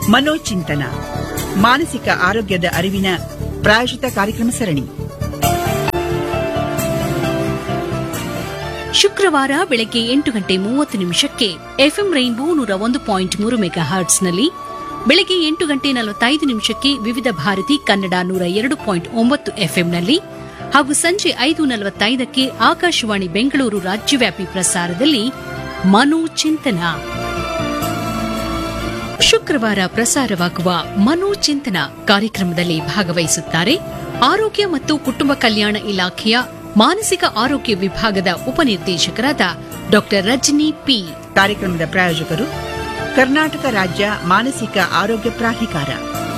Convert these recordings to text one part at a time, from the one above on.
ಮನೋಚಿಂತನ ಮಾನಸಿಕ ಆರೋಗ್ಯದ ಅರಿವಿನ ಪ್ರಾಯೋಜಿತ ಕಾರ್ಯಕ್ರಮ ಸರಣಿ ಶುಕ್ರವಾರ ಬೆಳಗ್ಗೆ ಎಂಟು ಗಂಟೆ ಮೂವತ್ತು ನಿಮಿಷಕ್ಕೆ ಎಫ್ಎಂ ರೈನ್ಬೋ ನೂರ ಒಂದು ಪಾಯಿಂಟ್ ಮೂರು ಮೆಗಾ ಹರ್ಟ್ಸ್ನಲ್ಲಿ ಬೆಳಗ್ಗೆ ಎಂಟು ಗಂಟೆ ನಲವತ್ತೈದು ನಿಮಿಷಕ್ಕೆ ವಿವಿಧ ಭಾರತಿ ಕನ್ನಡ ನೂರ ಎರಡು ಪಾಯಿಂಟ್ ಒಂಬತ್ತು ಎಫ್ಎಂನಲ್ಲಿ ಹಾಗೂ ಸಂಜೆ ಐದು ನಲವತ್ತೈದಕ್ಕೆ ಆಕಾಶವಾಣಿ ಬೆಂಗಳೂರು ರಾಜ್ಯವ್ಯಾಪಿ ಪ್ರಸಾರದಲ್ಲಿ ಮನೋ ಚಿಂತನ ಶುಕ್ರವಾರ ಪ್ರಸಾರವಾಗುವ ಮನೋ ಚಿಂತನ ಕಾರ್ಯಕ್ರಮದಲ್ಲಿ ಭಾಗವಹಿಸುತ್ತಾರೆ ಆರೋಗ್ಯ ಮತ್ತು ಕುಟುಂಬ ಕಲ್ಯಾಣ ಇಲಾಖೆಯ ಮಾನಸಿಕ ಆರೋಗ್ಯ ವಿಭಾಗದ ಉಪನಿರ್ದೇಶಕರಾದ ಡಾ ರಜನಿ ಪಿ ಕಾರ್ಯಕ್ರಮದ ಪ್ರಾಯೋಜಕರು ಕರ್ನಾಟಕ ರಾಜ್ಯ ಮಾನಸಿಕ ಆರೋಗ್ಯ ಪ್ರಾಧಿಕಾರ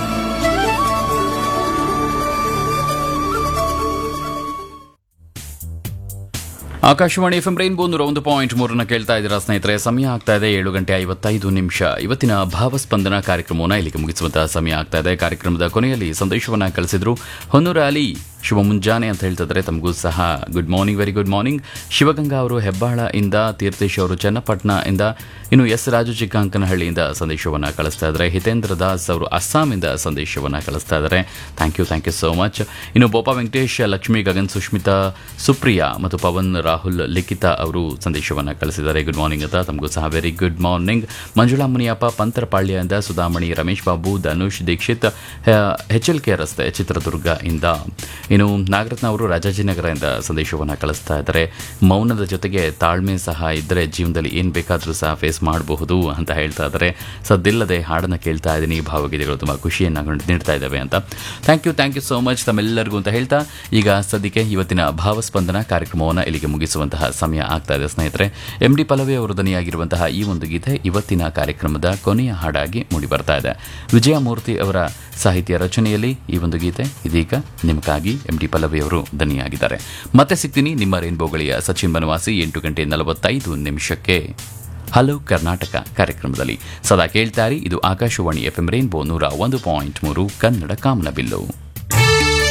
ಆಕಾಶವಾಣಿ ಎಫ್ ಎಂ ರೈನ್ಬೋ ನೂರ ಒಂದು ಪಾಯಿಂಟ್ ಮೂರನ್ನ ಕೇಳ್ತಾ ಇದ್ದೀರಾ ಸ್ನೇಹಿತರೆ ಸಮಯ ಆಗ್ತಾ ಇದೆ ಏಳು ಗಂಟೆ ಐವತ್ತೈದು ನಿಮಿಷ ಇವತ್ತಿನ ಭಾವಸ್ಪಂದನ ಕಾರ್ಯಕ್ರಮವನ್ನು ಇಲ್ಲಿಗೆ ಮುಗಿಸುವಂತಹ ಸಮಯ ಆಗ್ತಾ ಇದೆ ಕಾರ್ಯಕ್ರಮದ ಕೊನೆಯಲ್ಲಿ ಸಂದೇಶವನ್ನ ಕಳಿಸಿದ್ರು ಹೊನ್ನೂರ ಅಲಿ ಶುಭ ಮುಂಜಾನೆ ಅಂತ ಹೇಳ್ತಿದ್ರೆ ತಮಗೂ ಸಹ good morning very good morning Shivaganga ಅವರು ಹೆಬ್ಬಾಳ ಇಂದ ತೀರ್ಥೇಶ್ ಅವರು ಚನ್ನಪಟ್ಟಣ ಇಂದ ಇನ್ನು ಎಸ್ ರಾಜು ಚಿಕ್ಕಂಕನಹಳ್ಳಿಯಿಂದ ಸಂದೇಶವನ್ನ ಕಳಿಸ್ತಾ ಇದ್ದಾರೆ ಹಿತೇಂದ್ರ ದಾಸ್ ಅವರು ಅಸ್ಸಾಮಿಂದ ಸಂದೇಶವನ್ನ ಕಳಿಸ್ತಾ ಇದ್ದಾರೆ thank you thank you so much ಇನ್ನು ಬೋಪಾ ವೆಂಕಟೇಶ್ ಲಕ್ಷ್ಮಿ ಗಗನ್ ಸುಷ್ಮಿತಾ ಸುಪ್ರಿಯಾ ಮತ್ತು ಪವನ್ ರಾಹುಲ್ ಲಿಖಿತಾ ಅವರು ಸಂದೇಶವನ್ನ ಕಳಿಸಿದ್ದಾರೆ ಗುಡ್ ಮಾರ್ನಿಂಗ್ ಅಂತ ತಮಗೂ ಸಹ very good morning Manjula Muniyappa ಪಂತರಪಾಳ್ಯದಿಂದ Sudhamani Ramesh Babu Dhanush Dikshit H L K ರಸ್ತೆ ಚಿತ್ರದುರ್ಗ ಇಂದ ಇನ್ನು ನಾಗರತ್ನ ಅವರು ರಾಜಾಜಿನಗರದಿಂದ ಸಂದೇಶವನ್ನು ಕಳಿಸ್ತಾ ಇದ್ದಾರೆ ಮೌನದ ಜೊತೆಗೆ ತಾಳ್ಮೆ ಸಹ ಇದ್ದರೆ ಜೀವನದಲ್ಲಿ ಏನು ಬೇಕಾದರೂ ಸಹ ಫೇಸ್ ಮಾಡಬಹುದು ಅಂತ ಹೇಳ್ತಾ ಇದ್ದಾರೆ ಸದ್ದಿಲ್ಲದೆ ಹಾಡನ್ನು ಕೇಳ್ತಾ ಇದ್ದೀನಿ ಭಾವಗೀತೆಗಳು ತುಂಬ ಖುಷಿಯನ್ನು ನೀಡ್ತಾ ಇದ್ದಾವೆ ಅಂತ thank you thank you so much ತಮ್ಮೆಲ್ಲರಿಗೂ ಅಂತ ಹೇಳ್ತಾ ಈಗ ಸದ್ಯಕ್ಕೆ ಇವತ್ತಿನ ಭಾವಸ್ಪಂದನ ಕಾರ್ಯಕ್ರಮವನ್ನು ಇಲ್ಲಿಗೆ ಮುಗಿಸುವಂತಹ ಸಮಯ ಆಗ್ತಾ ಇದೆ ಸ್ನೇಹಿತರೆ ಎಂ ಡಿ ಪಲ್ಲವಿ ಅವರು ದನಿಯಾಗಿರುವಂತಹ ಈ ಒಂದು ಗೀತೆ ಇವತ್ತಿನ ಕಾರ್ಯಕ್ರಮದ ಕೊನೆಯ ಹಾಡಾಗಿ ಮೂಡಿ ಬರ್ತಾ ಇದೆ ವಿಜಯಮೂರ್ತಿ ಅವರ ಸಾಹಿತ್ಯ ರಚನೆಯಲ್ಲಿ ಈ ಒಂದು ಗೀತೆ ಇದೀಗ ನಿಮಗಾಗಿ ಎಂ ಡಿ ಪಲ್ಲವಿ ಅವರು ದನಿಯಾಗಿದ್ದಾರೆ ಮತ್ತೆ ಸಿಗ್ತೀನಿ ನಿಮ್ಮ ರೇನ್ಬೋಗಳಿಯ ಸಚಿನ್ ಬನವಾಸಿ ಎಂಟು ಗಂಟೆ ನಲವತ್ತೈದು ನಿಮಿಷಕ್ಕೆ ಹಲೋ ಕರ್ನಾಟಕ ಕಾರ್ಯಕ್ರಮದಲ್ಲಿ ಸದಾ ಕೇಳ್ತಾರಿ ಇದು ಆಕಾಶವಾಣಿ ಎಫ್ಎಂ ರೇನ್ಬೋ ನೂರ ಒಂದು ಪಾಯಿಂಟ್ ಮೂರು ಕನ್ನಡ ಕಾಮನಬಿಲ್ಲು